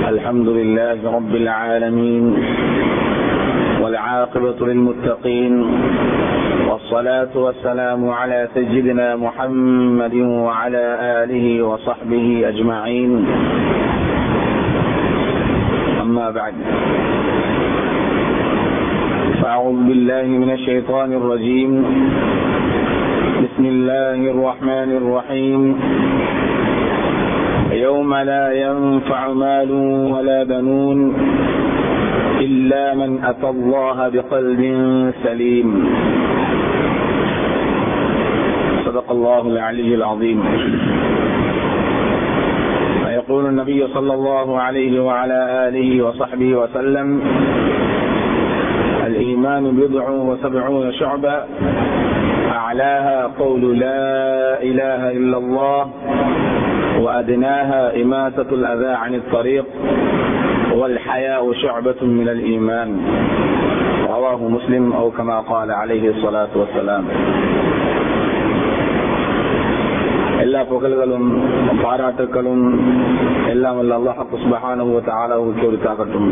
الحمد لله رب العالمين والعاقبة للمتقين والصلاة والسلام على سيدنا محمد وعلى آله وصحبه أجمعين أما بعد فأعوذ بالله من الشيطان الرجيم بسم الله الرحمن الرحيم يوم لا ينفع مال ولا بنون إلا من أتى الله بقلب سليم صدق الله العلي العظيم ويقول النبي صلى الله عليه وعلى آله وصحبه وسلم الإيمان بضع وسبعون شعبة أعلاها قول لا إله إلا الله وأدناها إماتة الأذى عن الطريق والحياء شعبة من الإيمان رواه مسلم أو كما قال عليه الصلاة والسلام எல்லா புகழ்களும் பாராட்டுக்களும் எல்லாம் வல்ல அல்லாஹு சுபஹானஹு தஆலாவுக்கு உரித்தாகட்டும்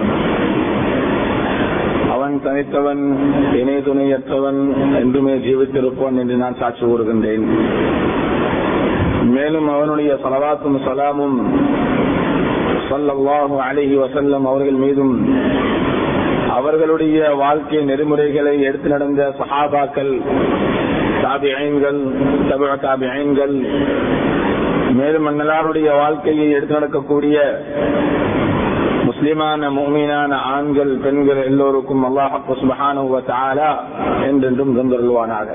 அவன் தனித்தவன் இணை துணையற்றவன் என்றுமே ஜீவித்திருப்பான் என்று நான் சாட்சி கூறுகின்றேன் மேலும் அவனுடைய சலவாத்தும் சலாமும் சொல்லல்லாஹு அலிஹி வசல்லம் அவர்கள் மீதும் அவர்களுடைய வாழ்க்கை நெறிமுறைகளை எடுத்து நடந்த சஹாபாக்கள் தாபியன்கள் தப தாபியன்கள் மேலும் அந்நலாருடைய வாழ்க்கையை எடுத்து நடக்கக்கூடிய முஸ்லிமான மூமீனான ஆண்கள் பெண்கள் எல்லோருக்கும் அல்லாஹு சுபஹானுவ தாலா என்றென்றும் தந்தருள்வானாக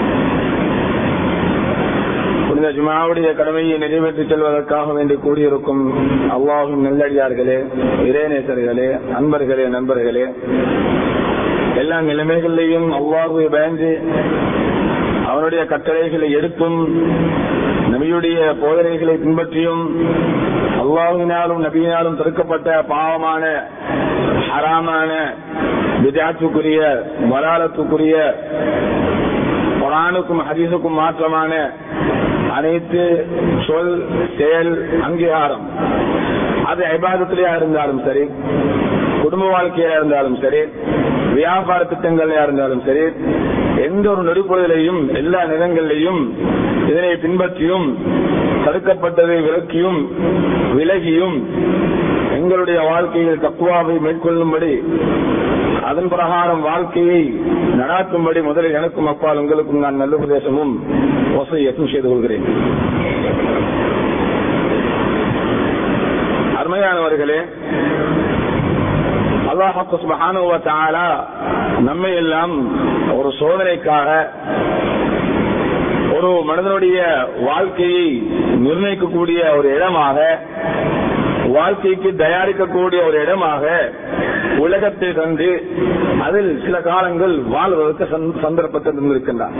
புனித ஜுமாவுடைய கடமையை நிறைவேற்றி செல்வதற்காக வேண்டி கூடியிருக்கும் அல்லாஹும் நல்லடியார்களே இறைநேசர்களே அன்பர்களே நண்பர்களே எல்லா நிலைமைகளிலையும் அல்லாஹுவை பயந்து அவனுடைய கட்டளைகளை எடுத்தும் நபியுடைய போதனைகளை பின்பற்றியும் அல்லாஹினாலும் நபியினாலும் தடுக்கப்பட்ட பாவமான ஹராமான விஜாத்துக்குரிய வராலத்துக்குரிய குரானுக்கும் ஹதீஸுக்கும் மாற்றமான அனைத்து சொல் செயல் அங்கீகாரம் அது ஐபாதத்திலேயா இருந்தாலும் சரி குடும்ப வாழ்க்கையா இருந்தாலும் சரி வியாபார திட்டங்களா இருந்தாலும் சரி எந்த ஒரு நொடிப்பொழுதிலையும் எல்லா நிலங்களிலையும் இதனை பின்பற்றியும் தடுக்கப்பட்டதை விலக்கியும் விலகியும் எங்களுடைய வாழ்க்கையில் தக்குவாவை மேற்கொள்ளும்படி அதன் பிரகாரம் வாழ்க்கையை நடாத்தும்படி முதலில் எனக்கும் அப்பால் உங்களுக்கும் நான் நல்ல உபதேசமும் வசதியத்தும் செய்து கொள்கிறேன் அருமையானவர்களே அல்லாஹால நம்மை எல்லாம் ஒரு சோதனைக்காக ஒரு மனிதனுடைய வாழ்க்கையை நிர்ணயிக்கக்கூடிய ஒரு இடமாக வாழ்க்கைக்கு தயாரிக்கக்கூடிய ஒரு இடமாக உலகத்தை தந்து அதில் சில காலங்கள் வாழ்வதற்கு சந்தர்ப்பத்தை தந்திருக்கின்றார்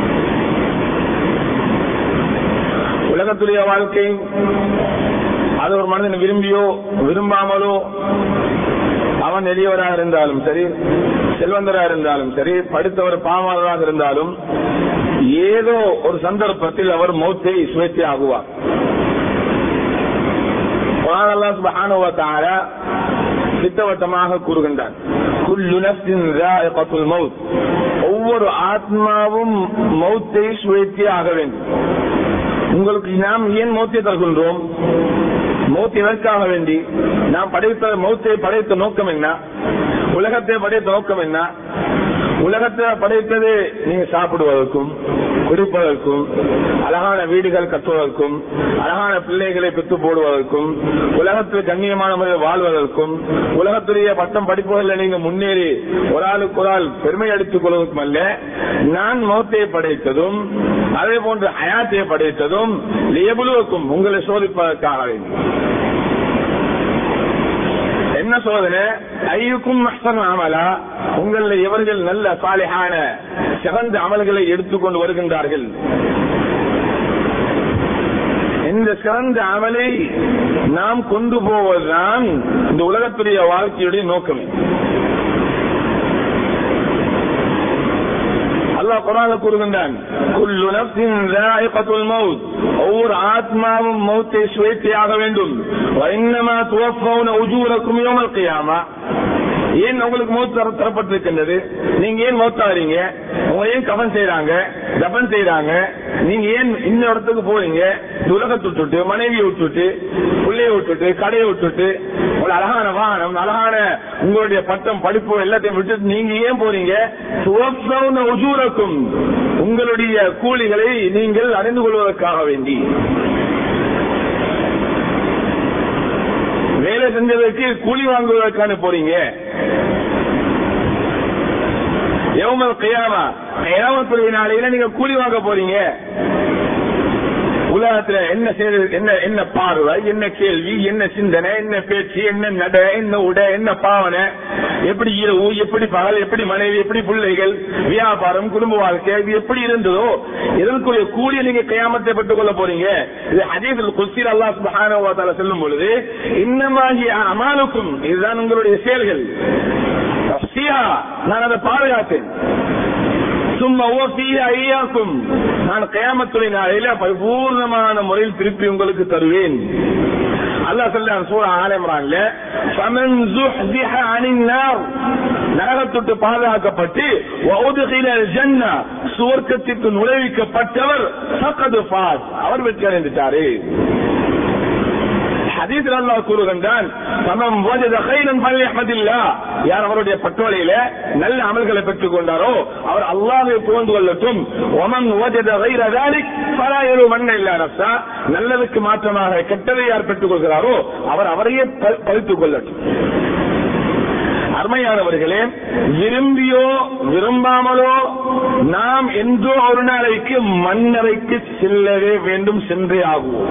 உலகத்துடைய வாழ்க்கை அது ஒரு மனிதன் விரும்பியோ விரும்பாமலோ அவன் எளியவராக இருந்தாலும் சரி செல்வந்தராக இருந்தாலும் சரி படித்தவர் பாமாளராக இருந்தாலும் ஏதோ ஒரு சந்தர்ப்பத்தில் அவர் மௌத்தை சுழற்சி ஆகுவார் திட்டவட்டமாக கூறுகின்றார் ஒவ்வொரு ஆத்மாவும் மௌத்தை சுழற்சி ஆக வேண்டும் உங்களுக்கு நாம் ஏன் மௌத்தை தருகின்றோம் மௌத் எதற்காக வேண்டி நாம் படைத்த மௌத்தை படைத்த நோக்கம் என்ன உலகத்தை படைத்த நோக்கம் என்ன உலகத்தை படைத்தது நீங்க சாப்பிடுவதற்கும் குடிப்பதற்கும் அழகான வீடுகள் கட்டுவதற்கும் அழகான பிள்ளைகளை பெற்று போடுவதற்கும் உலகத்தில் கண்ணியமான முறையில் வாழ்வதற்கும் உலகத்துடைய பட்டம் படிப்புகளில் நீங்க முன்னேறி ஒரு ஆளுக்கு ஒரு ஆள் பெருமை அடித்துக் கொள்வதற்கும் அல்ல நான் மௌத்தை படைத்ததும் அதே போன்று ஹயாத்தை படைத்ததும் லேபுலுவக்கும் உங்களை சோதிப்பதற்காக வேண்டும் என்ன சோதனை ஐயுக்கும் அமலா உங்களில் எவர்கள் நல்ல சாலையான சிறந்த அமல்களை எடுத்துக்கொண்டு வருகின்றார்கள் இந்த சிறந்த அமலை நாம் கொண்டு போவதுதான் இந்த உலகத்துடைய வாழ்க்கையுடைய நோக்கமே அல்லாஹ் குர்ஆன்ல கூறுகின்றான் குல்லு நஃப்ஸின் ذائقத்துல் மௌத் ஒவ்வொரு ஆத்மாவும் மௌத்தை சுவைத்தியாக வேண்டும் وانما توفون اجوركم يوم القيامه ஏன் உங்களுக்கு மௌத் தர தரப்பட்டிருக்கின்றது நீங்க ஏன் மௌத்தாகிறீங்க உங்க ஏன் கவன் செய்யறாங்க தபன் செய்யறாங்க நீங்க ஏன் இந்த இடத்துக்கு போறீங்க இந்த உலகத்தை விட்டுட்டு மனைவியை விட்டுட்டு பிள்ளைய விட்டுட்டு கடையை விட்டுட்டு ஒரு அழகான வாகனம் அழகான உங்களுடைய பட்டம் படிப்பு எல்லாத்தையும் விட்டுட்டு நீங்க ஏன் போறீங்க துவப்பவுன உஜூரக்கும் உங்களுடைய கூலிகளை நீங்கள் அறிந்து கொள்வதற்காக வேண்டி வேலை செஞ்சதற்கு கூலி வாங்குவதற்கான போறீங்க எவமல் கையாமா கையாமத்துறை நாளையில நீங்க கூலி வாங்க போறீங்க உலகத்துல என்ன செய்து என்ன என்ன பார்வை என்ன கேள்வி என்ன சிந்தனை என்ன பேச்சு என்ன நட என்ன உட என்ன பாவனை எப்படி இரவு எப்படி பகல் எப்படி மனைவி எப்படி பிள்ளைகள் வியாபாரம் குடும்ப வாழ்க்கை இது எப்படி இருந்ததோ இதற்குரிய கூலியை நீங்க கையாமத்தை பெற்றுக் கொள்ள போறீங்க இது ஹதீஸில் குஸ்தீர் அல்லாஹ் சுப்ஹானஹு வ தஆலா சொல்லும் பொழுது இன்னமாகி அமாலுக்கும் இதுதான் உங்களுடைய செயல்கள் தஃசீஹா, நான் அதை பாதுகாத்தேன் சும்மா ஓசிய ஐயாக்கும் நான் கயாமத்துறை நாளையில பரிபூர்ணமான முறையில் திருப்பி உங்களுக்கு தருவேன் அல்லாஹ் சொல்றான் சூரா ஆலம்ரான்ல ஃபமன் زحزح عن النار நரகத்தொட்டு பாதுகாக்கப்பட்டு வஉதுகில ஜன்னா சுவர்க்கத்திற்கு நுழைவிக்கப்பட்டவர் ஃபகத் ஃபாஸ் அவர் வெற்றி அடைந்துட்டாரு ஹதீஸில் அல்லாஹ் கூறுகின்றான் சமம் வஜத கைரன் ஃபல்யஹ்மதில்லாஹ் யார் அவருடைய பட்டோலையில நல்ல அமல்களை பெற்றுக் கொண்டாரோ அவர் அல்லாஹ்வை புகழ்ந்து கொள்ளட்டும் ஒமன் வஜத கைர ذلك فلا يلومن الا نفسه நல்லதுக்கு மாற்றமாக கெட்டதை யார் பெற்றுக் கொள்கிறாரோ அவர் அவரையே ப- பழித்துக் கொள்ளட்டும் அருமையானவர்களே விரும்பியோ விரும்பாமலோ நாம் என்றோ ஒரு நாளைக்கு மண்ணறைக்கு செல்லவே வேண்டும் சென்றே ஆகுவோம்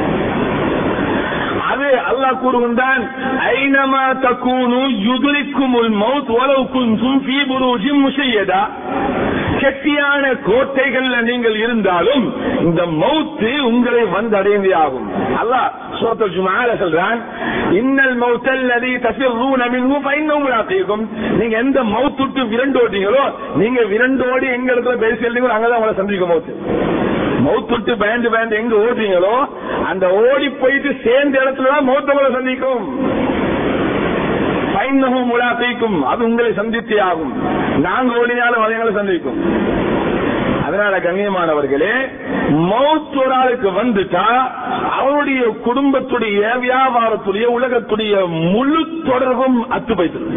அது அல்லாஹ் கூறுகின்றான் ஐனமா தக்கூனு யுதுரிக்குமுல் மௌத் வலவு குன்தும் ஃபீ புரூஜின் முஷையதா கெட்டியான கோட்டைகள்ல நீங்கள் இருந்தாலும் இந்த மௌத்து உங்களை வந்தடைந்தே ஆகும் அல்லாஹ் சூரத்துல் ஜுமால சொல்றான் இன்னல் மௌத்தல் லதி தஃபிர்ரூன மின்ஹு ஃபைன்னஹு முலாகீகும் நீங்க எந்த மௌத் விட்டு விரண்டோட்டீங்களோ நீங்க விரண்டோடி எங்க இடத்துல பேசியீங்களோ அங்கதான் உங்களை சந்திக்கும் மௌத்து மௌத் விட்டு பயந்து பயந்து எங்க ஓடுறீங்களோ அந்த ஓடி போயிட்டு சேர்ந்த இடத்துல தான் மௌத்தவங்களை சந்திக்கும் பைன்னகும் முலாக்கைக்கும் அது உங்களை சந்தித்தே ஆகும் நாங்க ஓடினாலும் அது எங்களை சந்திக்கும் அதனால கண்ணியமானவர்களே மௌத் ஒரு ஆளுக்கு வந்துட்டா அவருடைய குடும்பத்துடைய வியாபாரத்துடைய உலகத்துடைய முழு தொடர்பும் அத்துப்பைத்தது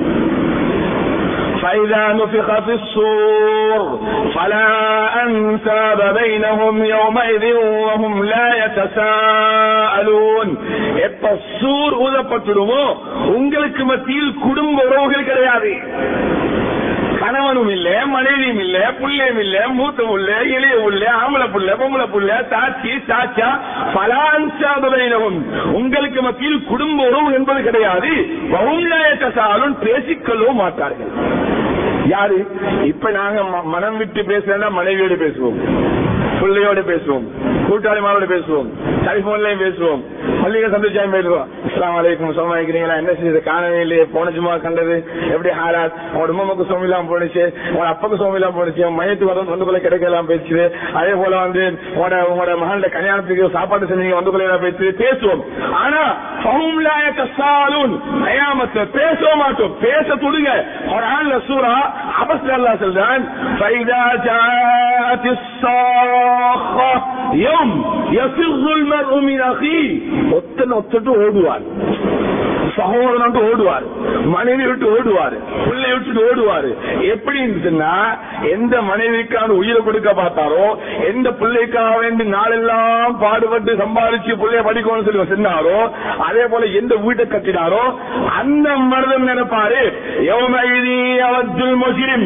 فإذا نفخ في الصور فلا أنساب بينهم يومئذ وهم لا يتساءلون எப்ப சூர் ஊதப்பட்டுடுமோ உங்களுக்கு மத்தியில் குடும்ப உறவுகள் கிடையாது கணவனும் இல்ல மனைவியும் இல்ல புள்ளையும் இல்ல மூத்த புள்ள இளைய புள்ள ஆம்பளை புள்ள பொம்பளை புள்ள தாச்சி தாச்சா பலான்சாபையினவும் உங்களுக்கு மத்தியில் குடும்ப உறவு என்பது கிடையாது வவும்லாயத்தாலும் பேசிக்கொள்ளவும் மாட்டார்கள் யாரு இப்ப நாங்க ம- மனம் விட்டு பேசுறா மனைவியோட பேசுவோம் பிள்ளையோட பேசுவோம் கூட்டாளிமாரோட பேசுவோம் டெலிபோன்லயும் பேசுவோம் பள்ளிக சந்திச்சாயும் பேசுவோம் அஸ்லாம் வலைக்கும் சுகமா இருக்கிறீங்களா என்ன செய்யுது காணவே இல்லையே போன சும்மா கண்டது எப்படி ஹாராத் உங்களோட உமாவுக்கு சோமிலாம் போனுச்சு உங்களோட அப்பாக்கு சோமிலாம் போனுச்சு உங்க மையத்துக்கு வந்து வந்துக்குள்ள கிடைக்கலாம் பேசுது அதே போல வந்து உங்களோட உங்களோட மகளோட கல்யாணத்துக்கு சாப்பாடு செஞ்சீங்க வந்துக்குள்ள பேசுது பேசுவோம் ஆனா ஃபஹும்லாய கசாலூன் கயாமத்தை பேச மாட்டோம் பேச துடுங்க குர்ஆன்ல சூரா அபஸ் அல்லாஹ் சொல்றான் ஃபைதா ஜாஅத் الصاخة يوم يفر المرء من أخيه ஒத்தன் ஒத்தட்டு ஓடுவார் சகோதரன் விட்டு ஓடுவார் மனைவி விட்டு ஓடுவார் பிள்ளை விட்டு ஓடுவாரு எப்படி இருந்துச்சுன்னா எந்த மனைவிக்கான உயிரை கொடுக்க பார்த்தாரோ எந்த பிள்ளைக்காக வேண்டி நாளெல்லாம் பாடுபட்டு சம்பாதிச்சு பிள்ளைய படிக்கணும்னு சொல்லி சொன்னாரோ அதே போல எந்த வீட்டை கட்டினாரோ அந்த மருதம் நினைப்பாரு எவமைதி அவத்துல் முஸ்லிம்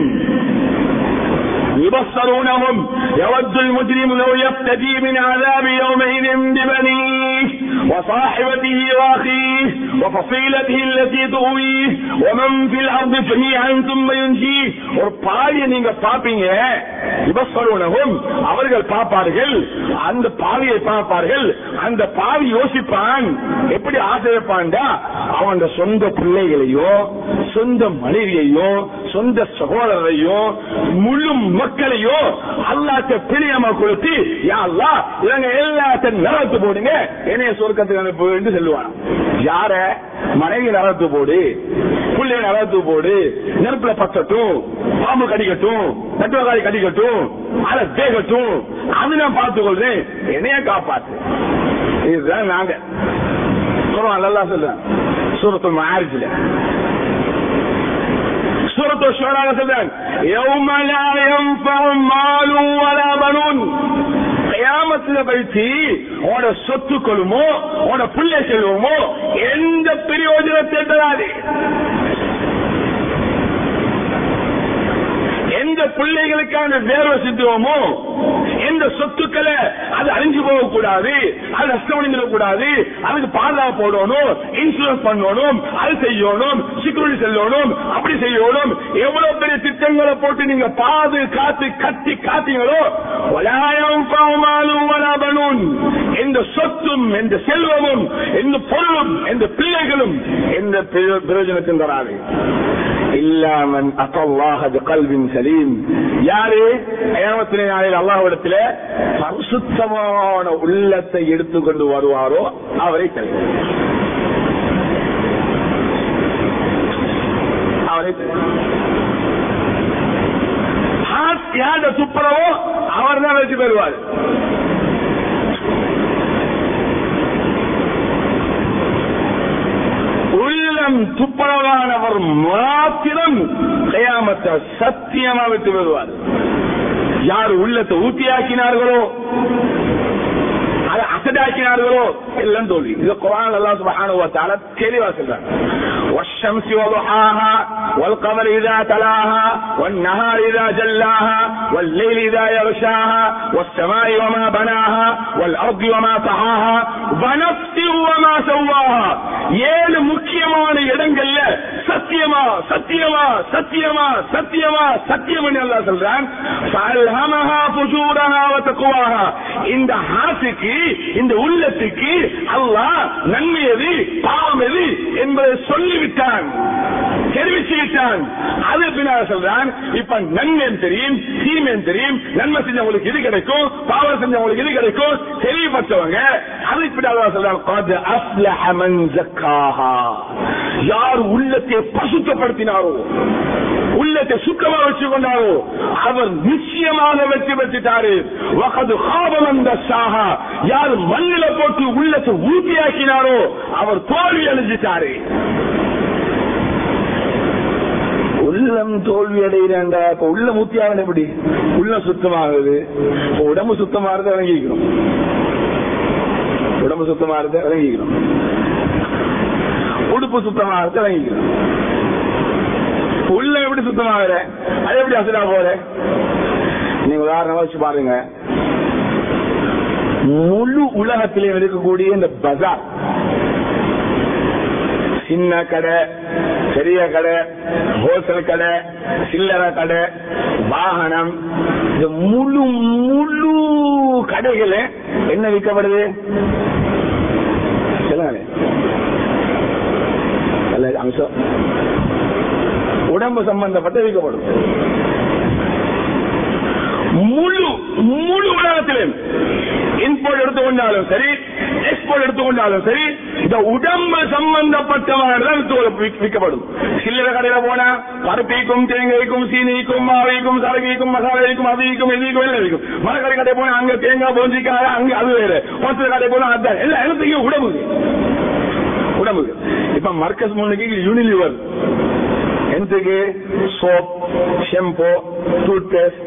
يبصرونهم يود المجرم لو يفتدي من عذاب يومئذ ببنيه وصاحبته واخيه وفصيلته التي تؤويه ومن في الارض جميعا ثم ينجيه ஒரு பாவியை நீங்க பாப்பீங்க விபஸ்வரூனகும் அவர்கள் பார்ப்பார்கள் அந்த பாவியை பார்ப்பார்கள் அந்த பாவி யோசிப்பான் எப்படி ஆசைப்பான்டா அவன் சொந்த பிள்ளைகளையோ சொந்த மனைவியையோ சொந்த சகோதரரையோ முழு மக்களையோ அல்லாட்ட பிரியமா கொடுத்து யா அல்லாஹ் இவங்க எல்லாத்தையும் நரத்து போடுங்க என்னைய சொர்க்கத்துக்கு அனுப்பு என்று சொல்லுவான் யார மனைவி நரத்து போடு புள்ளைய நரத்து போடு நெருப்புல பத்தட்டும் பாம்பு கடிக்கட்டும் நட்டுவகாரி கடிக்கட்டும் அதை வேகட்டும் அது நான் பார்த்துக் கொள்றேன் என்னைய காப்பாத்து இதுதான் நாங்க சொல்லுவான் நல்லா சொல்றேன் சூரத்து மாரிஜில சூரத்து ஷோராக சொல்றேன் يوم لا ينفع مال ولا بنون கயாமத்துல வைத்து உன்னோட சொத்துக்களுமோ உன்னோட பிள்ளை செல்வமோ எந்த பிரயோஜனத்தை தராது எந்த பிள்ளைகளுக்கான வேர்வை சித்துவமோ எந்த சொத்துக்களை அது அழிஞ்சு போகக்கூடாது அது நஷ்டம் கூடாது அதுக்கு பாதுகாப்பு போடணும் இன்சூரன்ஸ் பண்ணணும் அது செய்யணும் செக்யூரிட்டி செல்லணும் அப்படி செய்யணும் எவ்வளவு பெரிய திட்டங்களை போட்டு நீங்க பாது காத்து கட்டி காத்தீங்களோ வலாயம் பாவமாலும் வலாபனும் எந்த சொத்தும் எந்த செல்வமும் எந்த பொருளும் எந்த பிள்ளைகளும் எந்த பிரயோஜனத்தையும் தராது இல்லாமன் அத்தல்லாஹ கல்வின் சலீம் யாரு ஏமத்தினை நாளில் அல்லாஹ்விடத்தில் பரிசுத்தமான உள்ளத்தை எடுத்துக்கொண்டு வருவாரோ அவரை தவிர அவரை யார்ட துப்புரவோ அவர் தான் வெற்றி பெறுவார் உள்ளம் துப்புரவானவர் மாத்திரம் கயாமத்தை சத்தியமா விட்டு வருவார் யார் உள்ளத்தை ஊட்டியாக்கினார்களோ அதை அசடாக்கினார்களோ எல்லாம் தோல்வி இது குரான் அல்லாஹ் சுப்ஹானஹு வ தஆலா தெளிவா சொல்றாங்க والشمس وضحاها والقمر إذا تلاها والنهار إذا جلاها والليل إذا يغشاها والسماء وما بناها والأرض وما طحاها ونفس وما سواها ஏழு முக்கியமான இடங்கள்ல சத்தியமா சத்தியமா சத்தியமா சத்தியமா சத்தியம் அல்லா சொல்றான் இந்த ஹாசுக்கு இந்த உள்ளத்துக்கு அல்லாஹ் நன்மை எது பாவம் எது என்பதை சொல்லிவிட்டான் தெரிவிச்சு விட்டான் அது பின்னால் சொல்றான் இப்ப நன்மை தெரியும் தீமை தெரியும் நன்மை செஞ்சவங்களுக்கு இது கிடைக்கும் பாவம் செஞ்சவங்களுக்கு இது கிடைக்கும் தெளிவுபட்டவங்க அது பின்னால் சொல்றான் யார் உள்ளத்தை பசுத்தப்படுத்தினாரோ உள்ளத்தை சுத்தமா வச்சு கொண்டாரோ அவர் நிச்சயமாக வெற்றி பெற்றுட்டாரு வகது காபம் அந்த சாகா யார் மண்ணில போட்டு உள்ளத்தை ஊட்டியாக்கினாரோ அவர் தோல்வி அழிஞ்சிட்டாரு உள்ளம் தோல்வி அடைகிறாண்டா இப்ப உள்ள மூத்தியாக எப்படி உள்ளம் சுத்தமாகுது இப்ப உடம்பு சுத்தமாகிறது இறங்கிக்கணும் உடம்பு சுத்தமாகிறது இறங்கிக்கணும் உடுப்பு சுத்தமாகிறது இறங்கிக்கணும் உள்ள எப்படி சுத்தமாகற அது எப்படி அசடா போற நீங்க உதாரணமா வச்சு பாருங்க முழு உலகத்திலே இருக்கக்கூடிய இந்த பஜார் சின்ன கடை பெரிய கடை ஹோல்சேல் கடை சில்லறை கடை வாகனம் இந்த முழு முழு கடைகள் என்ன விற்கப்படுது சொல்லுங்க அம்சம் உடம்பு சம்பந்தப்பட்ட விற்கப்படும் முழு முழு உலகத்திலும் இன்போர்ட் எடுத்துக்கொண்டாலும் சரி எக்ஸ்போர்ட் எடுத்துக்கொண்டாலும் சரி இந்த உடம்பு சம்பந்தப்பட்டவர்கள் விற்கப்படும் சில்லறை கடையில போனா பருப்பிக்கும் தேங்காய்க்கும் சீனிக்கும் மாவைக்கும் சரகிக்கும் மசாலைக்கும் அதிகம் எதிர்க்கும் எல்லாம் இருக்கும் மரக்கடை கடை போனா அங்க தேங்காய் போஞ்சிக்காக அங்க அது வேற மொத்த கடை போனா அதுதான் எல்லாம் எல்லாத்தையும் உடம்பு உடம்பு இப்ப மர்க்கஸ் முன்னுக்கு யூனிலிவர் ಎಂತಿಗೆ ಸೋಪ್ ಶೆಂಪು ಟೂತ್ பேஸ்ட்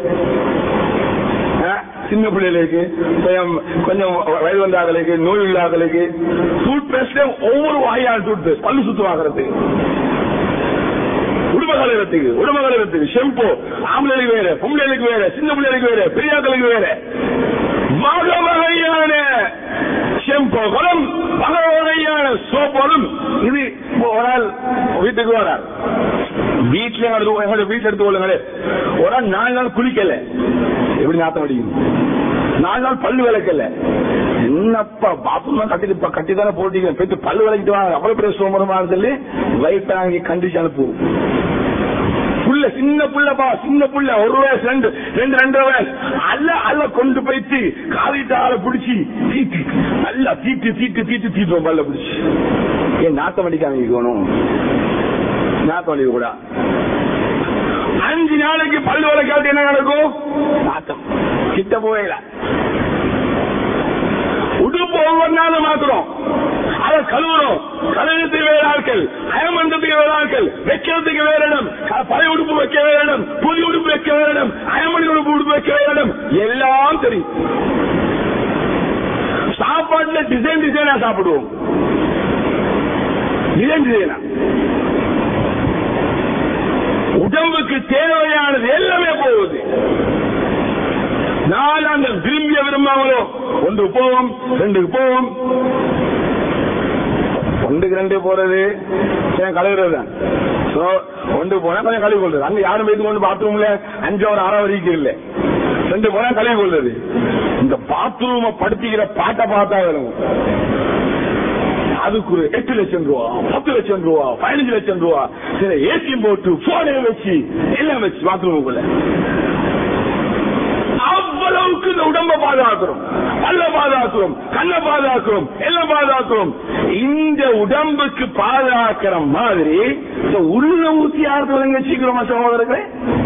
சின்ன பிள்ளைகளுக்கு கொஞ்சம் கொஞ்சம் வயது வந்தாங்களுக்கு நோய் இல்லாதவர்களுக்கு டூத் பேஸ்ட் ஒவ்வொரு வகையான டூத் பேஸ்ட் பல்லு சுத்தமாகிறதுக்கு உடம்பு கலகிறதுக்கு உடம்பு கலகிறதுக்கு ஷெம்பு ஆம்பளைக்கு வேற பொம்பளைக்கு வேற சின்ன பிள்ளைகளுக்கு வேற பெரியாக்களுக்கு வேற வகை வகையான ஷெம்புகளும் வகை வகையான சோப்புகளும் இது ஒரு நாள் வீட்டுக்கு வரார் வீட்டுல வீட்டுல எடுத்து கொள்ளுங்களே ஒரு நாள் நாலு நாள் குளிக்கல எப்படி நாத்தம் அடிக்கும் நாலு நாள் பல்லு விளக்கல என்னப்பா பாத்ரூம் கட்டி கட்டி தானே போட்டீங்க போயிட்டு பல்லு விளக்கிட்டு வாங்க அவ்வளவு பெரிய சோமரமா சொல்லி வயிற்றாங்கி கண்டிச்சு அனுப்புவோம் புள்ள சின்ன புள்ளப்பா சின்ன புள்ள ஒரு வயசு ரெண்டு ரெண்டு ரெண்டரை வயசு அல்ல அல்ல கொண்டு போயிட்டு காலிட்டால பிடிச்சி தீட்டு நல்லா தீட்டு தீட்டு தீட்டு தீட்டுவோம் பல்ல பிடிச்சி ஏன் நாத்தம் அடிக்காம இருக்கணும் நாத்தம் அடிக்க கூட அஞ்சு நாளைக்கு பல்லு வளர்க்காட்டு என்ன நடக்கும் நாத்தம் கிட்ட போவேல உடுப்பு ஒவ்வொரு நாளும் மாத்துறோம் அதை கழுவுறோம் கழுவுறதுக்கு வேற ஆட்கள் அயமன்றதுக்கு வேற ஆட்கள் வைக்கிறதுக்கு வேற இடம் க- பழைய உடுப்பு வைக்க வேற இடம் புதிய உடுப்பு வைக்க வேற இடம் அயமணி உடுப்பு உடுப்பு வைக்க வேற இடம் எல்லாம் தெரியும் சாப்பாட்டுல டிசைன் டிசைனா சாப்பிடுவோம் டிசைன் டிசைனா உடம்புக்கு தேவையானது எல்லாமே போகுது நாலாங்கள் விரும்பிய விரும்பாமலோ ஒன்று போவோம் ரெண்டுக்கு போவோம் ஒன்றுக்கு ரெண்டு போறது ஏன் கழுவுறது தான் So, ஒன்று போனா கொஞ்சம் கழுவி கொள்றது அங்க யாரும் போயிட்டு கொண்டு பாத்ரூம்ல அஞ்சு ஒரு அரை வரைக்கும் இல்ல ரெண்டு போனா கழுவி கொள்றது இந்த பாத்ரூம படுத்திக்கிற பாட்டை பார்த்தா வரும் அதுக்கு ஒரு எட்டு லட்சம் ரூபா பத்து லட்சம் ரூபா பதினஞ்சு லட்சம் ரூபா சில ஏசியும் போட்டு போனே வச்சு எல்லாம் வச்சு பாத்ரூமுக்குள்ள அவ்வளவுக்கு இந்த உடம்ப பாதுகாக்கிறோம் பல்ல பாதுகாக்கிறோம் கண்ணை பாதுகாக்கிறோம் எல்லாம் பாதுகாக்கிறோம் இந்த உடம்புக்கு பாதுகாக்கிற மாதிரி இந்த உள்ள ஊசி யார் தொடங்க சீக்கிரமா சகோதரர்களே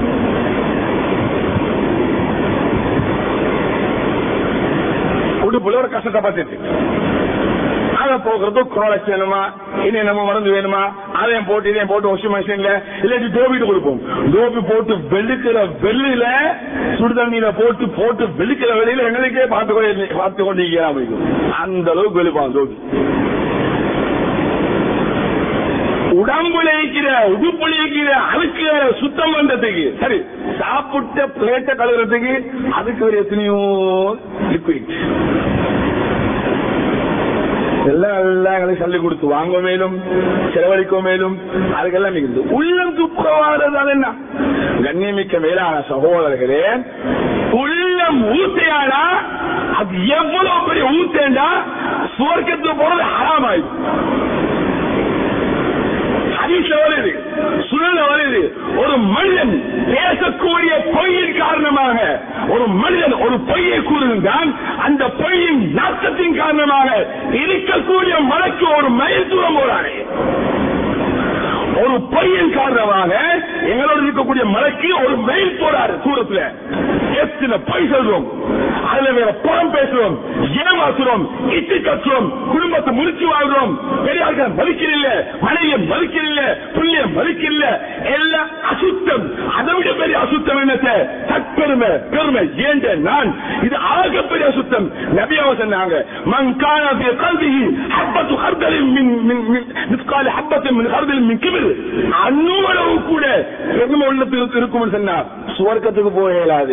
உடுப்புல ஒரு கஷ்டத்தை பார்த்துட்டு அதை போக்குறது குரோலக்ஸ் வேணுமா இனி நம்ம மருந்து வேணுமா அதையும் போட்டு இதையும் போட்டு வாஷிங் மிஷின்ல இல்லாட்டி டோபிட்டு கொடுப்போம் டோபி போட்டு வெளுக்கிற வெள்ளில சுடு தண்ணியில போட்டு போட்டு வெளுக்கிற வெளியில எங்களுக்கே பார்த்து கொண்டு பார்த்து கொண்டு இருக்கிறான் அந்த அளவுக்கு வெளுப்பான் டோபி உடம்புல இருக்கிற உடுப்புல இருக்கிற அழுக்கு சுத்தம் பண்றதுக்கு சரி சாப்பிட்ட பிளேட்டை கழுவுறதுக்கு அதுக்கு ஒரு எத்தனையோ லிக்விட் எல்லாம் எல்லாம் எங்களுக்கு சொல்லி கொடுத்து வாங்க மேலும் செலவழிக்க மேலும் அதுக்கெல்லாம் மிகுந்து உள்ளம் துப்புரவாகிறது அது என்ன கண்ணியமிக்க மேலான சகோதரர்களே உள்ளம் ஊத்தையாடா அது எவ்வளவு பெரிய ஊத்தேண்டா சுவர்க்கத்துக்கு போறது ஹராமாயிடும் ஹதீஸ்ல வருது சுழல வருது ஒரு மனிதன் பேசக்கூடிய பொய்யின் காரணமாக ஒரு மனிதன் ஒரு பொய்யை கூறுகின்றான் அந்த பொய்யின் நாட்டத்தின் காரணமாக இருக்கக்கூடிய மலைக்கு ஒரு மைல் தூரம் போறானே ஒரு பொய்யின் காரணமாக எங்களோட இருக்கக்கூடிய மலைக்கு ஒரு மெயில் போறாரு தூரத்துல எத்தனை பொய் சொல்றோம் அதுல வேற புறம் பேசுறோம் ஏமாத்துறோம் இட்டு கட்டுறோம் குடும்பத்தை முடிச்சு வாழ்றோம் பெரியார்கள் மதிக்கல மனைவிய மதிக்கல புள்ளிய மதிக்கல எல்லாம் அசுத்தம் அதை விட பெரிய அசுத்தம் என்னத்த தற்பெருமை பெருமை ஏண்ட நான் இது ஆகப்பெரிய அசுத்தம் நபியாவ சொன்னாங்க மன் கான في قلبه حبة خردل من من من مثقال حبة من خردل من كبر அன்னூளவு கூட பெருமை உள்ளத்தில் இருக்கும் சொன்னா சுவர்க்கத்துக்கு போக இயலாது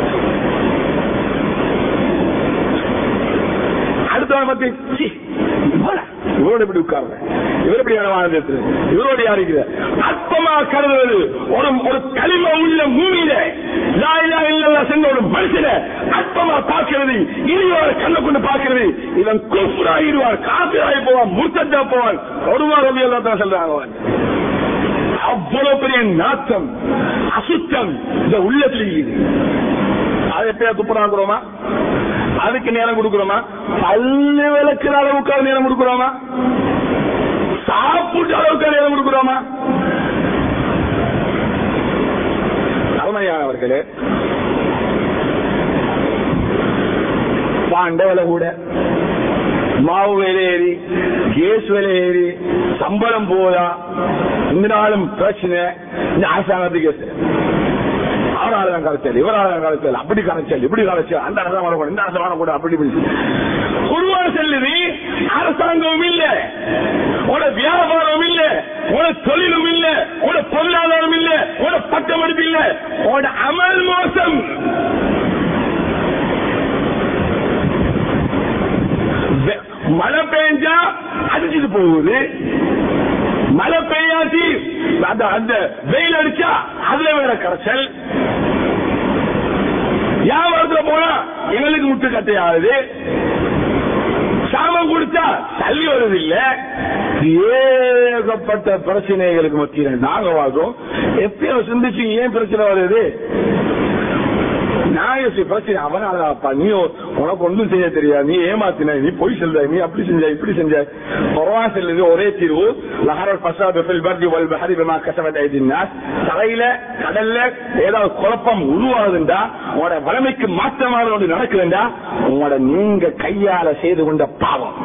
அடுத்தவன் பத்தி சீ, போடா, இவரோட இப்படி உட்கார்ற இவர் எப்படி வாழ்ந்துட்டு இவரோட யாருக்கு அற்பமா கருதுவது ஒரு ஒரு களிம உள்ள பூமியில லாயிலா இல்லல்லா சென்ற ஒரு மனுஷன அற்பமா பார்க்கிறது இனியோட கண்ணை கொண்டு பார்க்கிறது இவன் குஃப்ராயிருவான் காபிராகி போவான் முர்த்தா போவான் ஒருவா ரவி எல்லாம் தான் சொல்றாங்க அவன் அவ்வளவு பெரிய நாட்டம் அசுத்தம் இந்த உள்ளத்தில் இருக்குது அதை எப்பயா துப்புறாங்கிறோமா அதுக்கு நேரம் கொடுக்கிறோமா பல்லு விளக்குற அளவுக்கு நேரம் கொடுக்கிறோமா சாப்பிட்ட அளவுக்கு நேரம் கொடுக்கிறோமா அருமையானவர்களே பாண்ட விலை கூட மாவு விலை ஏறி கேஸ் விலை ஏறி சம்பளம் போதா இந்த நாளும் பிரச்சனை இந்த அரசாங்கத்துக்கு கேஸ் அவரால் தான் கரைச்சல் இவரால் தான் கரைச்சல் அப்படி கரைச்சல் இப்படி கரைச்சல் அந்த அரசாங்கம் வரக்கூடாது இந்த அரசாங்கம் வரக்கூடாது அப்படி இப்படி குருவான செல்லுது அரசாங்கமும் இல்ல உன வியாபாரம் இல்ல உன தொழிலும் இல்ல உன பொருளாதாரம் இல்ல உன பட்டமளிப்பு இல்ல உன அமல் மோசம் வெ- மழை பெஞ்சா அடிச்சுட்டு போகுது மழை பெய்யாச்சு அந்த அந்த வெயில் அடிச்சா அதுல வேற கரைச்சல் வியாபாரத்துல போனா எங்களுக்கு முட்டு கட்டையாகுது சாமம் கொடுத்தா தள்ளி வருது இல்ல ஏகப்பட்ட பிரச்சனைகளுக்கு மத்தியில் நாங்க வாழ்றோம் எப்பயோ சிந்திச்சு ஏன் பிரச்சனை வருது நான் யோசி பிரச்சனை அவனாலப்பா நீ உனக்கு ஒன்றும் செய்ய தெரியாது நீ ஏமாத்தின நீ பொய் செல்ற நீ அப்படி செஞ்ச இப்படி செஞ்ச குறவான் செல்லுது ஒரே தீர்வு லஹரல் பசாத் ஃபில் பர்தி வல் பஹரி பிமா கஸபத் ஐதின் நாஸ் தரையில கடல்ல ஏதாவது குழப்பம் உருவாகுதுண்டா உங்களோட வளமைக்கு மாற்றமாக ஒன்று நடக்குதுண்டா உங்களோட நீங்க கையால செய்து கொண்ட பாவம்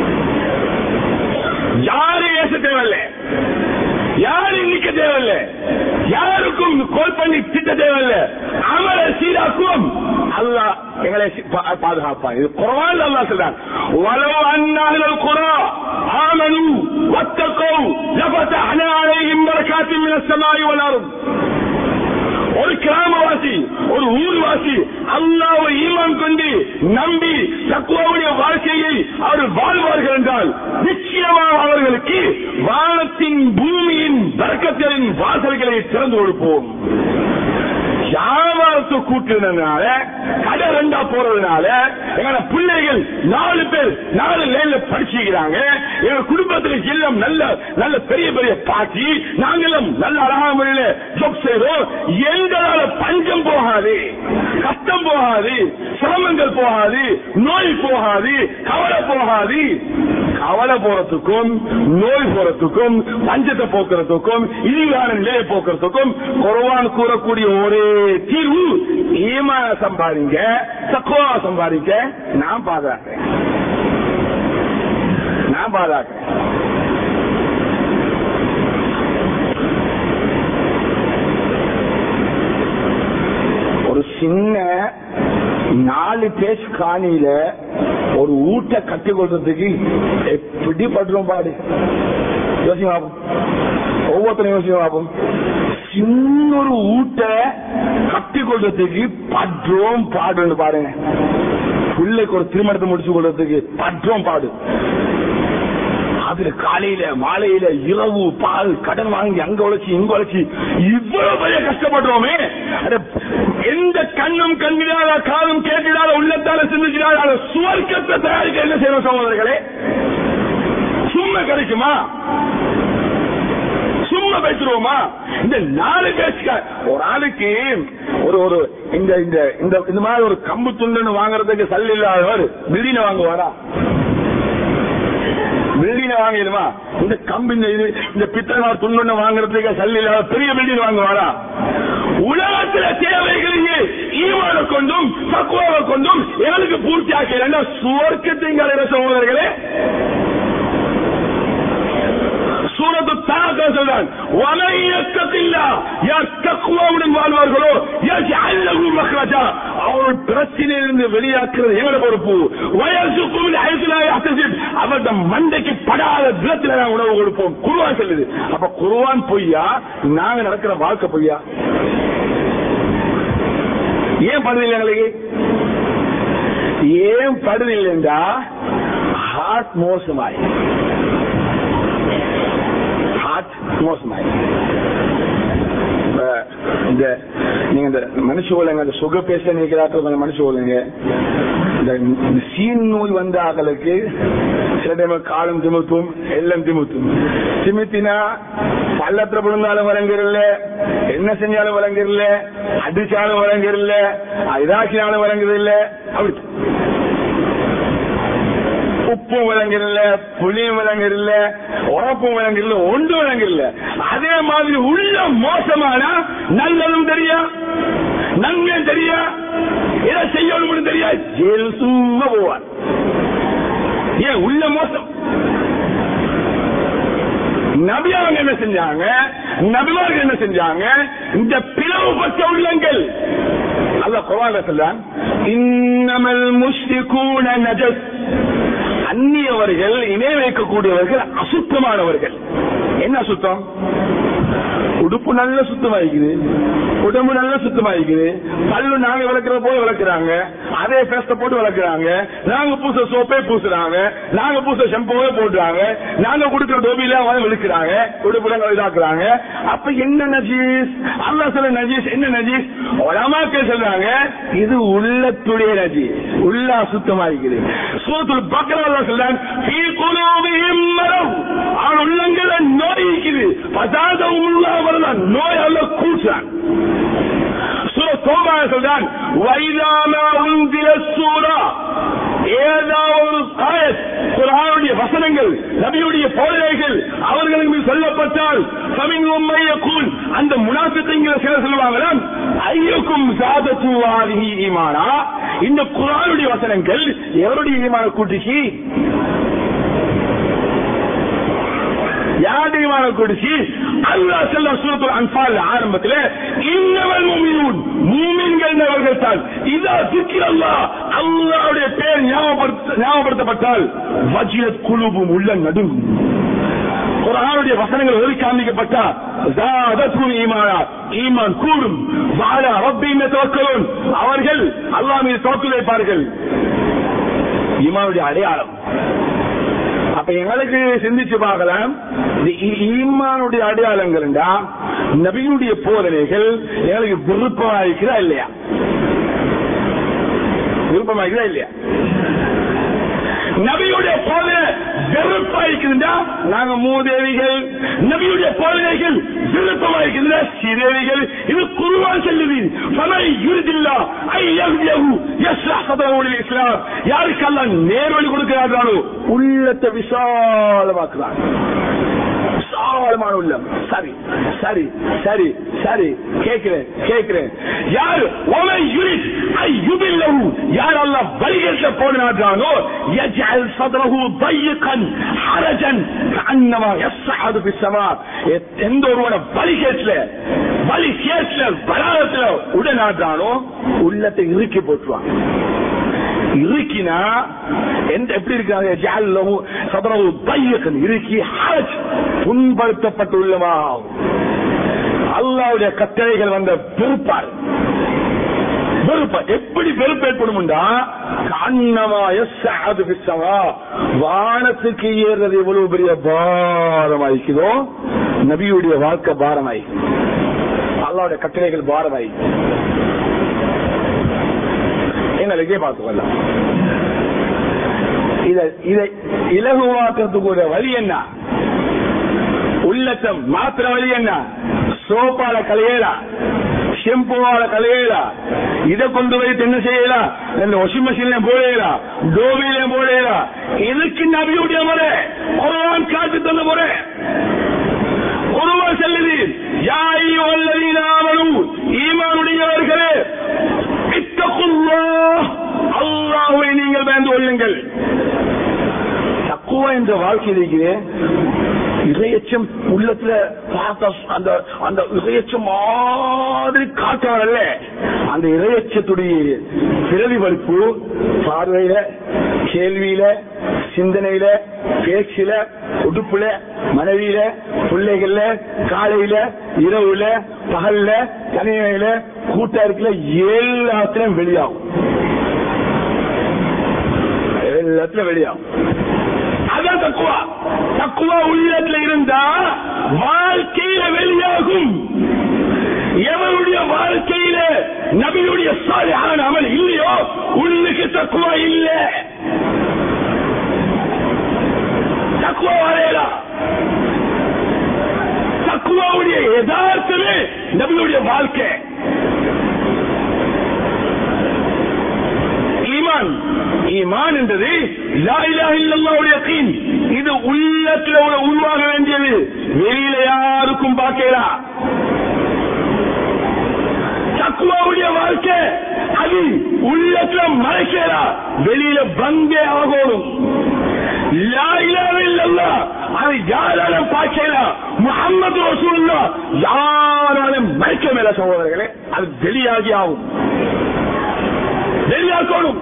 யாரும் ஏச தேவையில்லை யாரும் நிக்க தேவையில்ல யாருக்கும் கோல் பண்ணி திட்ட தேவையில்ல அமல சீராக்கும் அல்லாஹ் எங்களை சி- பா- பாதுகாப்பான் இது குரான் அல்லாஹ் சொல்றான் வலவு அன்னாஹில் குரா ஆமனு வத்தகோ லஃபதஹ்னா அலைஹிம் பரகாத்தின் மினஸ் ஸமாஇ வல் அர்த் ஒரு கிராமவாசி ஒரு ஊர்வாசி அல்லாவை ஈமான் கொண்டு நம்பி தக்குவாவுடைய வாழ்க்கையை அவர் வாழ்வார்கள் என்றால் நிச்சயமாக அவர்களுக்கு வானத்தின் பூமியின் வர்க்கத்தின் வாசல்களை திறந்து கொடுப்போம் வியாபாரத்தை கூட்டுறதுனால கடை ரெண்டா போறதுனால எங்களோட பிள்ளைகள் நாலு பேர் நாலு லைன்ல படிச்சுக்கிறாங்க எங்க குடும்பத்துக்கு எல்லாம் நல்ல நல்ல பெரிய பெரிய பாட்டி நாங்களும் நல்ல அழகான முறையில ஜாப் செய்றோம் எங்களால பஞ்சம் போகாது கஷ்டம் போகாது சிரமங்கள் போகாது நோய் போகாது கவலை போகாது கவலை போறதுக்கும் நோய் போறதுக்கும் பஞ்சத்தை போக்குறதுக்கும் இழிவான நிலையை போக்குறதுக்கும் குறவான் கூறக்கூடிய ஒரே தீர்வு ஈமான சம்பாதிங்க தக்குவா சம்பாதிக்க நான் பாதுகாக்கிறேன் நான் பாதுகாக்கிறேன் ஒரு சின்ன நாலு பேஜ் காணியில ஒரு ஊட்ட கட்டி கொள்றதுக்கு எப்படி படுறோம் பாடு யோசிங்க பாப்போம் ஒவ்வொருத்தரும் யோசிங்க பாப்போம் சின்ன ஒரு ஊட்ட கட்டி கொள்றதுக்கு படுறோம் பாடுன்னு பாருங்க பிள்ளைக்கு ஒரு திருமணத்தை முடிச்சு கொள்றதுக்கு படுறோம் பாடு அதுல காலையில மாலையில இரவு பால் கடன் வாங்கி அங்க உழைச்சி இங்க உழைச்சி இவ்வளவு பெரிய கஷ்டப்படுறோமே அட, எந்த கண்ணும் கண்ணிடாத காதும் கேட்டிடாத உள்ளத்தால சிந்திச்சிடாத அந்த சுவர்க்கத்தை தயாரிக்க என்ன செய்யணும் சகோதரர்களே சும்மா கிடைக்குமா சும்மா பேசுறோமா இந்த நாலு பேச்சுக்க ஒரு ஆளுக்கு ஒரு ஒரு இந்த இந்த இந்த இந்த மாதிரி ஒரு கம்பு துண்டுன்னு வாங்குறதுக்கு சல்லி இல்லாதவர் திடீர்னு வாங்குவாரா பில்டிங் வாங்கிடுமா இந்த கம்பி இந்த இது இந்த பித்தனார் துண்ணு வாங்குறதுக்கு சல்லி இல்லாத பெரிய பில்டிங் வாங்குவாரா உலகத்துல தேவைகளையே ஈவான கொண்டும் பக்குவாவை கொண்டும் எங்களுக்கு பூர்த்தி ஆக்கல சுவர்க்கத்தின் சகோதரர்களே சூரத்து தாக்க சொல்றான் வலையக்கத்தில்லா யார் தக்குவாவுடன் வாழ்வார்களோ யார் அல்லகு மக்ராஜா அவர்கள் பிரச்சனையிலிருந்து வெளியாக்குறது எங்களோட பொறுப்பு வயசுக்கும் அவர்த மண்டைக்கு படாத தினத்துல நான் உணவு கொடுப்போம் குருவான் சொல்லுது அப்ப குருவான் பொய்யா நாங்க நடக்கிற வாழ்க்கை பொய்யா ஏன் படுதில்லை எங்களுக்கு ஏன் படுதில்லைண்டா ஹார்ட் மோசமாய் ஹார்ட் மோசமாய் இப்ப இந்த நீங்க இந்த மனுஷ ஓலைங்க அந்த சுக பேச நினைக்கிறார்கள் கொஞ்சம் மனுஷ ஓலைங்க இந்த இந்த சீன் நோய் வந்த ஆகளுக்கு சில டைம் காலம் திமுத்தும் எல்லாம் திமுத்தும் திமுத்தினா பள்ளத்துல விழுந்தாலும் வழங்குறல என்ன செஞ்சாலும் வழங்குறல அடிச்சாலும் வழங்குறல இதாக்கினாலும் வழங்குறதில்ல அப்படி உப்பும் விளங்குறல புளியும் விளங்குறல உரப்பும் விளங்குறல ஒன்று விளங்குறல அதே மாதிரி உள்ள மோசமானா நல்லதும் தெரியா நன்மையும் தெரியா எதை செய்யணும் தெரியா ஜெயில் சும்மா போவார் ஏன் உள்ள மோசம் நபி அவங்க என்ன செஞ்சாங்க நபிமார்கள் என்ன செஞ்சாங்க இந்த பிளவுபட்ட உள்ளங்கள் அல்ல குரான் சொல்றான் இன்னமல் முஷ்ரிகூன நஜஸ் அந்நியவர்கள் இணை வைக்கக்கூடியவர்கள் அசுத்தமானவர்கள் என்ன அசுத்தம் உடுப்பு நல்ல சுத்தமாயிக்குது உடம்பு நல்ல சுத்தமாயிக்குது பல்லு நாங்க விளக்குற போல விளக்குறாங்க அதே பேஸ்ட போட்டு விளக்குறாங்க நாங்க பூச சோப்பே பூசுறாங்க நாங்க பூச ஷெம்போவே போடுறாங்க நாங்க கொடுக்கிற டோபியில அவங்க விழுக்கிறாங்க உடுப்புடங்கள் இதாக்குறாங்க அப்ப என்ன நஜீஸ் அல்லா சொல்ல நஜீஸ் என்ன நஜீஸ் உலமாக்கள் சொல்றாங்க இது உள்ளத்துடைய நஜீஸ் உள்ள அசுத்தமாயிக்குது சூத்துல் பக்கர அல்லா சொல்றாங்க "ஃபீ குலூபிஹிம் மரவ்." அவன் உள்ளங்கள்ல நோய் இருக்குது பதாதம் உள்ளவர்கள் நோய் அல்ல கூச்சான் சூர தோபா சொல்றான் வைதாமா உந்தில சூரா ஏதாவது ஆயத் குர்ஆனுடைய வசனங்கள் நபியுடைய போதனைகள் அவர்களுக்கு மீது சொல்லப்பட்டால் சமிங் உம்மையக்கூன் அந்த முனாஃபிக்குங்கிற சிலர் சொல்லுவாங்களாம் ஐயக்கும் சாதத்து வாரிஹி ஈமானா இந்த குர்ஆனுடைய வசனங்கள் எவருடைய ஈமான கூட்டிச்சு யாரையுமான குடிச்சு அல்லாஹ் செல்ல சூரத்துல் அன்பால் ஆரம்பத்தில் இன்னவல் மூமினூன் மூமின்கள் அவர்கள் தான் இதா சிக்கிரல்லா அல்லாஹ்வுடைய பேர் ஞாபகப்படுத்த ஞாபகப்படுத்தப்பட்டால் வஜிலத் குழுவும் உள்ள நடுங்கும் குரானுடைய வசனங்கள் ஒதுக்கி காண்பிக்கப்பட்டா ஜாதத்தும் ஈமானா ஈமான் கூடும் வாழ ரப்பீமே தோக்கலும் அவர்கள் அல்லாஹ் மீது தோக்கல் வைப்பார்கள் ஈமானுடைய அடையாளம் அப்ப எங்களுக்கு சிந்திச்சு பார்க்கலாம் இது ஈ- ஈமானுடைய அடையாளங்கள் நபியினுடைய போதனைகள் எங்களுக்கு விருப்பமா இருக்கிறதா இல்லையா விருப்பமா இருக்குதா இல்லையா நபியுடைய போதனை வெறுப்பா இருக்குதுண்டா நாங்க மூதேவிகள் நபியுடைய போதனைகள் விருப்பமா இருக்குதுண்டா சிதேவிகள் இது குருவான் செல்லுது ஃபமை யுரிதில்லா ஐ யஹ்தியஹு யஸ்ரஹ் சதரஹு லில் இஸ்லாம் யாருக்கெல்லாம் நேர்வழி கொடுக்கிறார்களோ உள்ளத்தை விசாலமாக்குறாங்க விசாலமான உள்ளம் சரி சரி சரி சரி கேட்கிறேன் கேட்கிறேன் யார் ஒமை யுரித் ஐ யுபில்லஹு யார் அல்லாஹ் வழிகேட்ட போனானோ يجعل صدره ضيقا حرجا كانما يصعد في السماء எந்த ஒருவன வழிகேட்ல வழிகேட்ல பலாரத்துல உடனாடுறானோ உள்ளத்தை இறுக்கி போட்டுருவான் இறுக்கினா எந்த எப்படி இருக்காங்க ஜாலு சதரவு தையக்கன் இறுக்கி ஹரஜ் புண்படுத்தப்பட்டு உள்ளமா அல்லாவுடைய கட்டளைகள் வந்த பெருப்பார் வெறுப்பா எப்படி வெறுப்பு ஏற்படும்டா கண்ணமா எஸ் பிசவா வானத்துக்கு ஏறுறது எவ்வளவு பெரிய பாரமாய்க்குதோ நபியுடைய வாழ்க்கை பாரமாய் அல்லாவுடைய கட்டளைகள் பாரமாய் எங்களுக்கே பார்த்துக்கொள்ளலாம் இதை இதை இலகுவாக்கிறதுக்கு வழி என்ன உள்ளத்தை மாத்திர வழி என்ன சோப்பால கலையலா ஷெம்புவால கலையலா இதை கொண்டு வைத்து என்ன செய்யலாம் இந்த வாஷிங் மிஷின்ல போடலாம் டோபியில போடலாம் இதுக்கு நபியுடைய முறை குரான் காட்டு தந்த முறை குருவான் செல்லுது யாய் வல்லதீனாமனு ஈமானுடையவர்களே இத்தகுல்லாஹ் அல்லாஹ்வை நீங்கள் பயந்து கொள்ளுங்கள் தக்குவா என்ற வாழ்க்கை இருக்கிறேன் இறையச்சம் உள்ளத்துல பார்த்த அந்த அந்த இறையச்சம் மாதிரி காட்டுவாங்கல்ல அந்த இறையச்சத்துடைய பிரதிபலிப்பு பார்வையில கேள்வியில சிந்தனையில பேச்சில உடுப்புல மனைவியில பிள்ளைகள்ல காலையில இரவுல பகல்ல தனிமையில கூட்டாருக்குல எல்லாத்திலும் வெளியாகும் எல்லாத்திலும் வெளியாகும் அதான் தக்குவா தக்குவா உள்ளத்துல இருந்தா வாழ்க்கையில வெளியாகும் எவருடைய வாழ்க்கையில நபியுடைய சாலையான அமல் இல்லையோ உள்ளுக்கு தக்குவா இல்ல தக்குவா வரையலாம் தக்குவாவுடைய யதார்த்தமே நபியுடைய வாழ்க்கை ஈமான் ஈமான் என்றது லா இலாஹ இல்லல்லாஹுடைய யகீன் இது உள்ளத்துல உள்ள உருவாக வேண்டியது வெளியில யாருக்கும் பார்க்கலாம் தக்குவாவுடைய வாழ்க்கை அது உள்ளத்துல மறைக்கலாம் வெளியில வந்தே ஆகணும் லா இலாஹ இல்லல்லாஹ் அது யாராலும் பார்க்கலாம் முகம்மது ரசூலுல்லாஹ் யாராலும் மறைக்க மேல சகோதரர்களே அது வெளியாகி ஆகும் வெளியாக்கணும்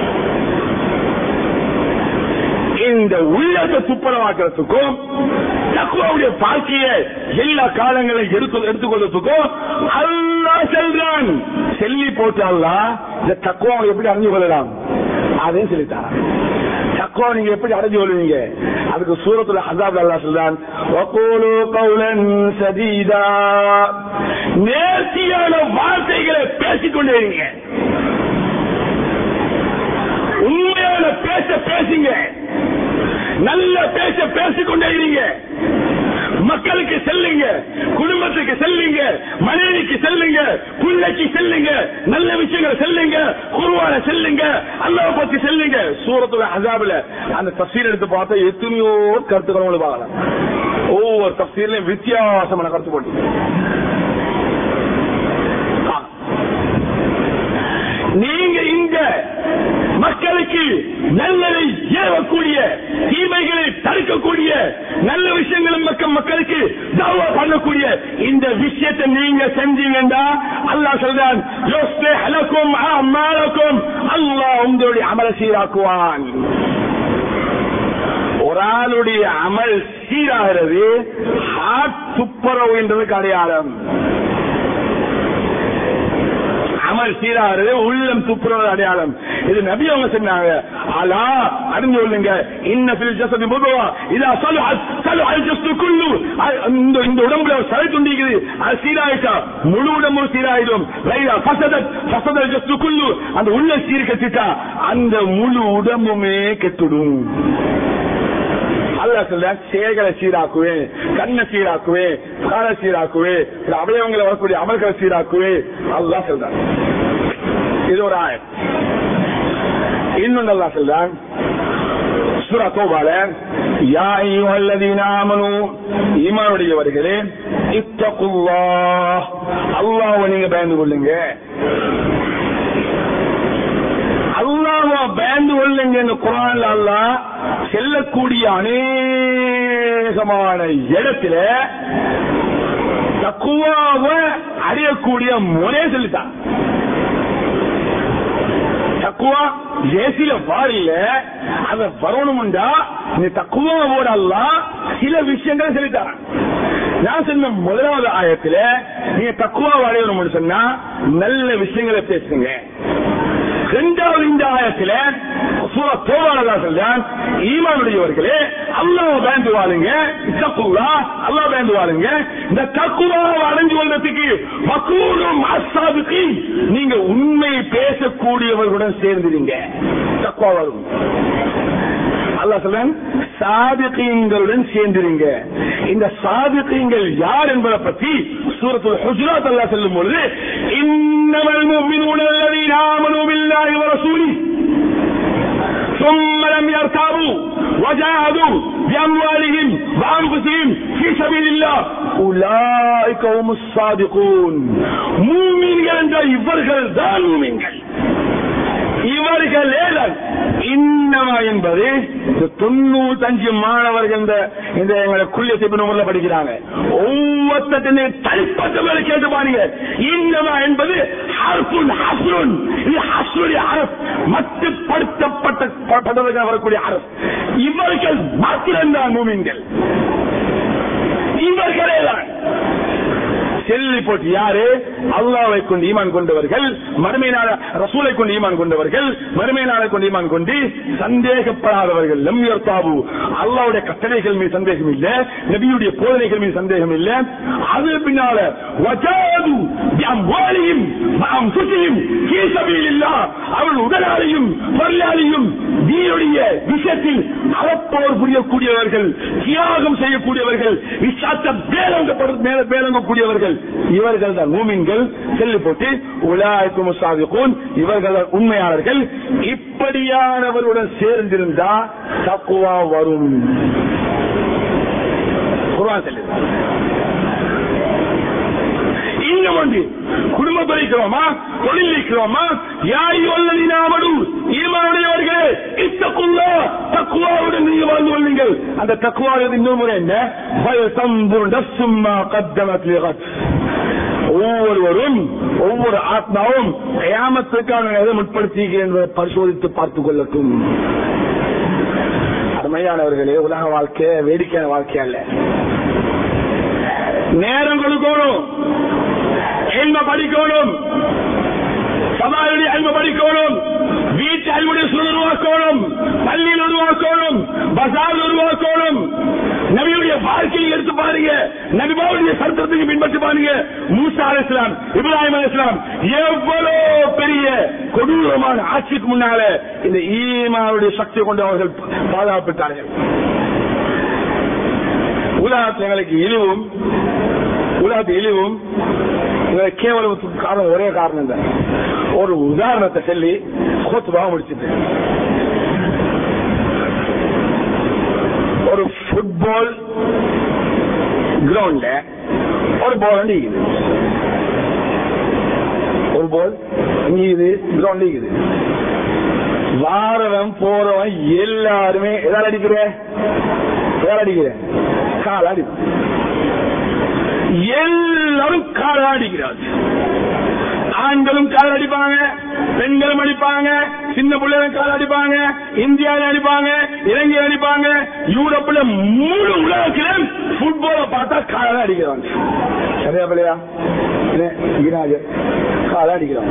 இந்த உள்ளத்தை துப்பரவாக்கிறதுக்கும் தக்குவாவுடைய வாழ்க்கையை எல்லா காலங்களையும் எடுத்து எடுத்துக்கொள்றதுக்கும் அல்லா செல்றான் செல்லி போட்டு அல்லா இந்த தக்குவாவை எப்படி அறிஞ்சு கொள்ளலாம் அதையும் சொல்லிட்டான் தக்குவா நீங்க எப்படி அடைஞ்சு கொள்வீங்க அதுக்கு சூரத்துல ஹசாப் அல்லா சொல்றான் வகூலு கௌலன் சதீதா நேர்த்தியான வார்த்தைகளை பேசிக்கொண்டே இருங்க உண்மையான பேச பேசுங்க நல்ல பேச பேசிக்கொண்டே இருங்க மக்களுக்கு செல்லுங்க குடும்பத்துக்கு செல்லுங்க மனைவிக்கு செல்லுங்க பிள்ளைக்கு செல்லுங்க நல்ல விஷயங்களை செல்லுங்க குருவான செல்லுங்க அல்லாஹ் பத்தி செல்லுங்க சூரத்துல அசாபில அந்த தப்சீர் எடுத்து பார்த்தா எத்தனையோ கருத்துக்கள் உங்களுக்கு பார்க்கலாம் ஒவ்வொரு தப்சீர்லயும் வித்தியாசமான கருத்து போட்டு நீங்க இங்க மக்களுக்கு நல்லதை ஏவக்கூடிய தீமைகளை தடுக்கக்கூடிய நல்ல விஷயங்களும் மக்கள் மக்களுக்கு தாவா பண்ணக்கூடிய இந்த விஷயத்தை நீங்க செஞ்சீங்கன்னா அல்லாஹ் சொல்றான் யோஸ்தே ஹலக்கும் அமாலக்கும் அல்லாஹ் உங்களுடைய அமல சீராக்குவான் ஒரு ஆளுடைய அமல் சீராகிறது ஹார்ட் துப்புரவு என்றதுக்கு அடையாளம் அமல் சீராகிறது உள்ளம் துப்புரவு அடையாளம் இது நபி அவங்க சொன்னாங்க அலா அறிஞ்சு கொள்ளுங்க இன்ன பில் ஜசதி முதுவா இதா சொல்லு சொல்லு அல் ஜஸ்து குல்லு இந்த இந்த உடம்புல ஒரு சலை துண்டிக்குது அது சீராயிட்டா முழு உடம்பும் சீராயிடும் ரைடா ஃபசதத் ஃபசதல் ஜஸ்து குல்லு அந்த உள்ள சீர் கட்டிட்டா அந்த முழு உடம்புமே கெட்டுடும் அல்லா சொல்ற செயல்களை சீராக்குவேன் கண்ணை சீராக்குவேன் காலை சீராக்குவேன் அவயவங்களை வரக்கூடிய அமல்களை சீராக்குவேன் அல்லா சொல்றான் இது ஒரு ஆயம் இன்னும் நல்லா சொல்றான் சூரா தோபால யா ஐயுஹல்லதீன ஆமனு ஈமானுடையவர்களே இத்தகுல்லாஹ் அல்லாஹ்வை நீங்க பயந்து கொள்ளுங்க அல்லாஹ்வை பயந்து கொள்ளுங்க இந்த குரான்ல அல்லாஹ் செல்லக்கூடிய அநேகமான இடத்துல தக்குவாவை அடையக்கூடிய முறையை சொல்லிட்டான் தக்குவா ஏசில வாரில அத வரணும்டா நீ தக்குவாவோட எல்லாம் சில விஷயங்களை சொல்லித்தாரன் நான் சொன்ன முதலாவது ஆயத்துல நீங்க தக்குவா அடையணும்னு சொன்னா நல்ல விஷயங்களை பேசுங்க இரண்டாவது இந்த ஆயத்துல தோவாளதான் சொல்றான் ஈமானுடையவர்களே அல்லாஹ் பயந்து வாழுங்க தக்குவா அல்லாஹ் பயந்து வாழுங்க இந்த தக்குவாவை அடைஞ்சு கொள்றதுக்கு வக்கூடும் அசாதுக்கு நீங்க உண்மை பேசக்கூடியவர்களுடன் சேர்ந்துருங்க தக்குவா வரும் அல்லா சொல்றேன் சாதிகங்களுடன் சேர்ந்திருங்க இந்த சாதிகங்கள் யார் என்பதை பற்றி சூரத்துல் ஹுஜராத் அல்லாஹ் சொல்லும் பொழுது இன்னமல் முஃமினூன அல்லதீன ஆமனூ பில்லாஹி வ ரசூலிஹி ثم لم يرتابوا وجاهدوا بأموالهم وأنفسهم في سبيل الله أولئك هم الصادقون மூமின்கள் என்ற இவர்கள் தான் மூமின்கள் இவர்கள் ஏழன் இன்னமா என்பது தொண்ணூத்தஞ்சு மாணவர்கள் இந்த இந்த எங்களை குள்ளிய சிப்பனூர்ல படிக்கிறாங்க ஒவ்வொருத்தையும் தனிப்பட்ட மேல கேட்டு பாருங்க இன்னமா என்பது ஹர்புன் ஹஸ்ருன் இது ஹஸ்ருடைய அரசு மட்டுப்படுத்தப்பட்ட பட்டதற்காக வரக்கூடிய அரசு இவர்கள் மாத்திரம்தான் மூமின்கள் இவர்களே தான் செல்லி போட்டு யாரு அல்லாவை கொண்டு ஈமான் கொண்டவர்கள் மறுமை நாள ரசூலை கொண்டு ஈமான் கொண்டவர்கள் மறுமை நாளை கொண்டு ஈமான் கொண்டு சந்தேகப்படாதவர்கள் லம்யர் தாபு அல்லாவுடைய கட்டளைகள் மீது சந்தேகம் இல்ல நபியுடைய போதனைகள் மீது சந்தேகம் இல்ல அது பின்னால வஜாது அம்வாலியும் சுற்றியும் இல்லா அவள் உடலாலையும் பொருளாலையும் தீனுடைய விஷயத்தில் அறப்போர் புரியக்கூடியவர்கள் தியாகம் செய்யக்கூடியவர்கள் விசாத்த மேலங்க மேலங்கக்கூடியவர்கள் இவர்கள் தான் மூமின்கள் செல்லி போட்டு உலாய்க்கும் சாதிக்கும் இவர்கள் தான் உண்மையாளர்கள் இப்படியானவருடன் சேர்ந்திருந்தா தக்குவா வரும் குர்ஆன் சொல்லுது இன்னும் ஒன்று குடும்பம் பறிக்கிறோமா தொழில் இருக்கிறோமா யாய் வல்லதி நாமடு ஈமானுடையவர்களே இத்தக்குள்ள தக்குவாவுடன் நீங்க வாழ்ந்து கொள்ளுங்கள் அந்த தக்குவாவுடைய இன்னொரு முறை என்ன பல் தம்புர் நசும்மா கத்தமத் லிகத் ஒவ்வொருவரும் ஒவ்வொரு ஆத்மாவும் கயாமத்துக்கான எதை முற்படுத்தியிருக்கிறேன் என்பதை பரிசோதித்து பார்த்துக் கொள்ளட்டும் அருமையானவர்களே உலக வாழ்க்கை வேடிக்கையான வாழ்க்கை அல்ல நேரம் கொடுக்கணும் எல்ம படிக்கணும் சமாளுடைய அல்ம படிக்கணும் வீட்டு அல்முடைய சூழல் உருவாக்கணும் பள்ளியில் உருவாக்கணும் பசார் உருவாக்கணும் நபியுடைய வாழ்க்கையை எடுத்து பாருங்க நபிபாவுடைய சரித்திரத்துக்கு பின்பற்றி பாருங்க மூசா அலி இஸ்லாம் இப்ராஹிம் அலி இஸ்லாம் எவ்வளவு பெரிய கொடூரமான ஆட்சிக்கு முன்னால இந்த ஈமாவுடைய சக்தியை கொண்டு அவர்கள் பாதுகாப்பிட்டார்கள் உலகத்தில் எங்களுக்கு இழிவும் உலகத்து இழிவும் எங்களுக்கு கேவலத்துக்கு காரணம் ஒரே காரணம் தான் ஒரு உதாரணத்தை சொல்லி கோத்துவாக முடிச்சுட்டு ஒரு ஃபுட்பால் கிரவுண்ட்ல ஒரு பால் அடிக்குது ஒரு பால் இங்கிது கிரவுண்ட் இருக்குது வாரவன் போறவன் எல்லாருமே எதால் அடிக்கிற எதால் அடிக்கிற கால் அடி எல்லாரும் கால் அடிக்கிறார் ஆண்களும் கால் அடிப்பாங்க பெண்களும் அடிப்பாங்க சின்ன பிள்ளைகளும் கால் அடிப்பாங்க இந்தியாவில் அடிப்பாங்க இலங்கையில் அடிப்பாங்க யூரோப்ல முழு உலகத்திலும் ஃபுட்பால பார்த்தா கால அடிக்கிறாங்க சரியா பிள்ளையா ஈராஜர் கால அடிக்கிறாங்க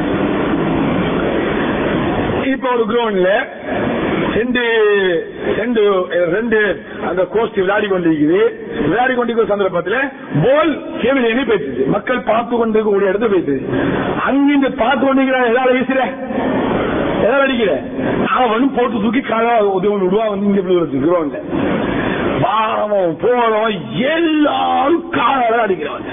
இப்ப ஒரு கிரவுண்ட்ல ரெண்டு ரெண்டு ரெண்டு அந்த கோஷ்டி விளையாடி கொண்டிருக்குது விளையாடி கொண்டிருக்கிற சந்தர்ப்பத்தில் போல் கேபிள் எண்ணி போயிடுச்சு மக்கள் பார்த்து கொண்டிருக்கக்கூடிய இடத்து போயிடுச்சு அங்கிருந்து பார்த்து கொண்டிருக்கிற எதாவது வீசுற எதாவது அடிக்கிற அவனும் போட்டு தூக்கி காலா உதவி விடுவா வந்து இங்க விழுவுறது கிரவுண்ட்ல வாரம் போறோம் எல்லாரும் காலால அடிக்கிறவன்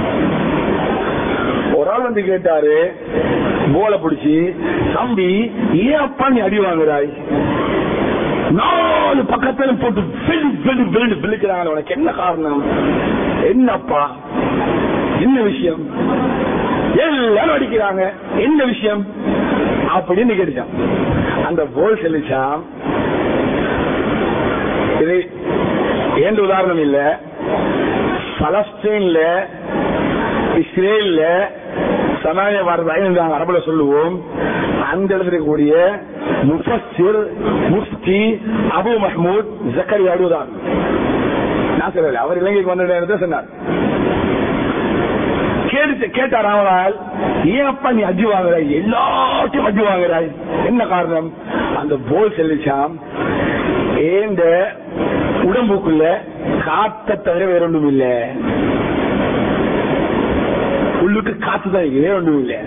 ஒரு ஆள் வந்து கேட்டாரு போல பிடிச்சி தம்பி ஏன் அப்பா நீ அடி வாங்குறாய் நாலு பக்கத்துல போட்டு வெளு வெளு வெளு விழுக்கிறாங்க உனக்கு என்ன காரணம் என்னப்பா என்ன விஷயம் எல்லாரும் அடிக்கிறாங்க என்ன விஷயம் அப்படின்னு கேட்டுச்சான் அந்த போல் சொல்லிச்சான் இது எந்த உதாரணம் இல்ல பலஸ்தீன்ல இஸ்ரேல்ல சமாய வார்த்தை அரபுல சொல்லுவோம் அந்த இடத்துல இருக்கக்கூடிய முஃபஸ்ஸிர் முஃப்தி அபு மஹ்மூத் ஜக்கரி அடுதான் நான் சொல்லல அவர் இலங்கைக்கு வந்த நேரத்தை சொன்னார் கேட்டு கேட்டார் அவனால் ஏன் அப்பா நீ அஜி வாங்குறாய் எல்லாத்தையும் அஜி வாங்குறாய் என்ன காரணம் அந்த போல் செல்லிச்சாம் ஏந்த உடம்புக்குள்ள காத்த தவிர வேற ஒன்றும் இல்லை உள்ளுக்கு காத்து தான் இருக்கு வேற ஒன்றும் இல்லை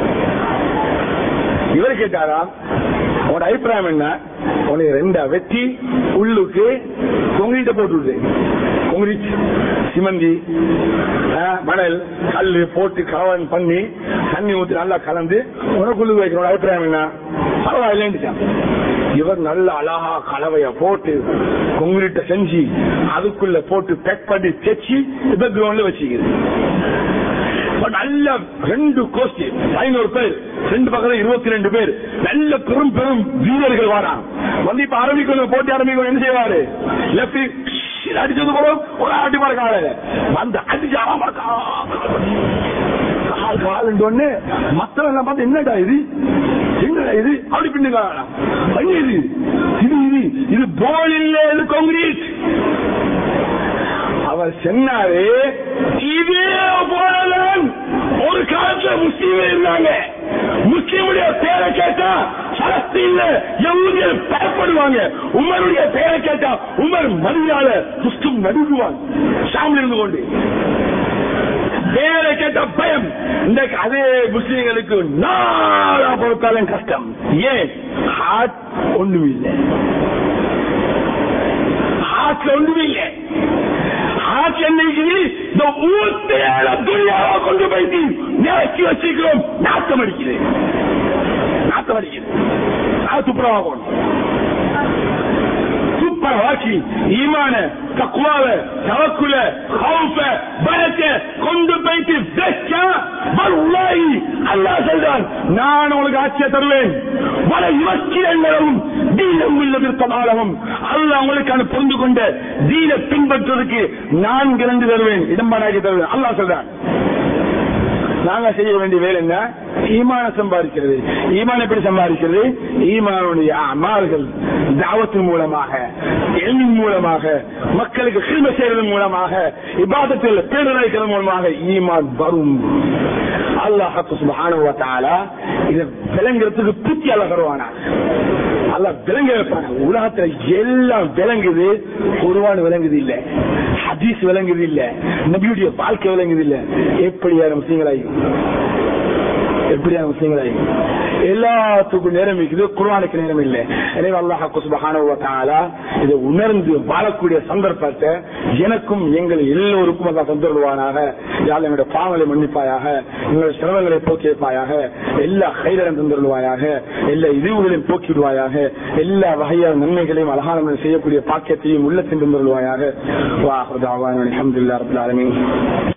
இவர் கேட்டாராம் உனோட அபிப்பிராயம் என்ன உனக்கு ரெண்டா வெட்டி உள்ளுக்கு கொங்கிட்ட போட்டு விடு கொங்கிரிச் சிமந்தி மணல் கல்லு போட்டு கலவன் பண்ணி தண்ணி ஊத்தி நல்லா கலந்து உனக்குள்ளு வைக்கணும் அபிப்பிராயம் என்ன பரவாயில்லைன்னுச்சான் இவர் நல்ல அழகா கலவைய போட்டு கொங்கிரிட்ட செஞ்சு அதுக்குள்ள போட்டு பேக் பண்ணி தைச்சு இப்ப கிரவுண்ட்ல வச்சுக்கிறது நல்ல ரெண்டு கோஷ்டி ஐநூறு பேர் ரெண்டு பக்கத்துல இருபத்தி ரெண்டு பேர் நல்ல பெரும் பெரும் வீரர்கள் வாராங்க வந்து இப்ப ஆரம்பிக்கணும் போட்டி ஆரம்பிக்கணும் என்ன செய்வாரு லெப்ட் அடிச்சது கூட ஒரு ஆட்டி மாதிரி காலையில வந்து அடிச்சு கால் கால் ஒண்ணு மத்தவங்க பார்த்து என்னடா இது என்னடா இது அப்படி பின்னுங்க இது இது இது இது போல் இல்ல இது காங்கிரீட் அவர் சொன்னாரு இதே போலதான் ஒரு காலத்துல முஸ்லீம் இருந்தாங்க முஸ்லீமுடைய பேரை கேட்டா பலஸ்தீன்ல யகுதியர் பயப்படுவாங்க உமருடைய பேரை கேட்டா உமர் மரியாத முஸ்லிம் நடுங்குவாங்க ஷாமில் இருந்து கொண்டு பேரை கேட்ட பயம் இன்றைக்கு அதே முஸ்லீம்களுக்கு நாளா பொறுத்தாலும் கஷ்டம் ஏன் ஹார்ட் ஒண்ணும் இல்லை ஹார்ட்ல ஒண்ணும் இல்லை ஹார்ட் என்னைக்கு இந்த ஊத்தையால துணியாவா கொண்டு போயிட்டு நிறக்கி வச்சுக்கிறோம் நாத்தம் அடிக்குது நாத்தம் அடிக்குது அது துப்புரவாகணும் சூப்பரவாக்கி ஈமான தக்குவாவ தவக்குல ஹவுஃப பலத்த கொண்டு போயிட்டு வெச்சா வல்லாஹி அல்லாஹ் சொல்றான் நான் உங்களுக்கு ஆட்சியை தருவேன் வல இவக்கிரங்களும் தீனம் உள்ளதற்கமாகவும் அல்லாஹ் உங்களுக்கு புரிந்து கொண்ட தீன பின்பற்றுவதற்கு நான் கிரண்டு தருவேன் இடம்பாடாக்கி தருவேன் அல்லாஹ் சொல்றான் நாங்க செய்ய வேண்டிய வேலை என்ன ஈமான சம்பாதிக்கிறது ஈமான் எப்படி சம்பாதிக்கிறது ஈமானுடைய அமால்கள் தாவத்தின் மூலமாக எல்மின் மூலமாக மக்களுக்கு கிரும செய்வதன் மூலமாக இபாதத்தில் பேரழைக்கிறது மூலமாக ஈமான் வரும் அல்லாஹு சுப்ஹானஹு வ தஆலா இத விளங்குறதுக்கு புத்தி அல்லாஹ் வருவானா அல்லாஹ் விளங்க வைப்பாங்க உலகத்துல எல்லாம் விளங்குது குர்ஆன் விளங்குது இல்ல ஹதீஸ் விளங்குது இல்ல நபியுடைய வாழ்க்கை விளங்குது இல்ல எப்படியான முஸ்லீம்களாயும் எப்படியான முஸ்லீம்களாயும் எல்லாத்துக்கும் நேரம் இருக்குது குர்ஆனுக்கு நேரம் இல்லை எனவே அல்லாஹ் சுப்ஹானஹு வ தஆலா இதை உணர்ந்து வாழக்கூடிய சந்தர்ப்பத்தை எனக்கும் எங்கள் எல்லோருக்கும் அல்லாஹ் தந்துருவானாக யாழ் எங்களுடைய பாவங்களை மன்னிப்பாயாக எங்களுடைய சிரமங்களை போக்கி வைப்பாயாக எல்லா கைதரம் தந்துருவாயாக எல்லா இழிவுகளையும் போக்கிடுவாயாக எல்லா வகையான நன்மைகளையும் அழகான முறையில் செய்யக்கூடிய பாக்கியத்தையும் உள்ளத்தில் தந்துருவாயாக வா அல்ஹம்துலில்லாஹி ரப்பில் ஆலமீன்